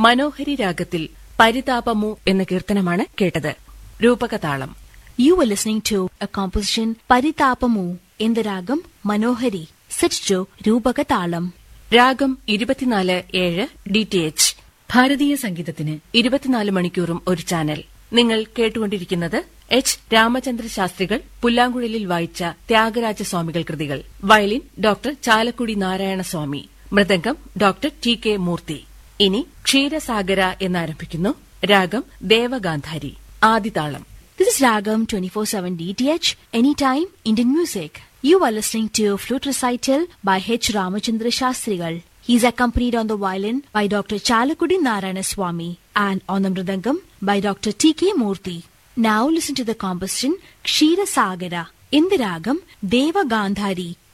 മനോഹരി രാഗത്തിൽ പരിതാപമു എന്ന കീർത്തനമാണ് കേട്ടത് രൂപകതാളം You were listening to a composition Paritapamu in the ragam Manohari, set to Rupakatalam. രാഗം ഇരുപത്തിനാല് ഏഴ് ഡി ടി എച്ച് ഭാരതീയ സംഗീതത്തിന് ഇരുപത്തിനാല് മണിക്കൂറും ഒരു ചാനൽ നിങ്ങൾ കേട്ടുകൊണ്ടിരിക്കുന്നത് എച്ച് രാമചന്ദ്ര ശാസ്ത്രികൾ പുല്ലാങ്കുഴലിൽ വായിച്ച ത്യാഗരാജ സ്വാമികൾ കൃതികൾ violin doctor Chalakudy Narayanaswamy mridangam doctor T K Murthy ഇനി ക്ഷീരസാഗര എന്നാരംഭിക്കുന്നു രാഗം Devagandhari ആദിതാളം This is Ragam 24-7 DTH, anytime Indian music. You are listening to Flute Recital by H. Ramachandra Shastrigal. He is accompanied on the violin by Dr. Chalakudi Narayana Swami and on the mridangam by Dr. T. K. Murthy. Now listen to the composition Kshira Sagara in the Ragam Deva Gandhari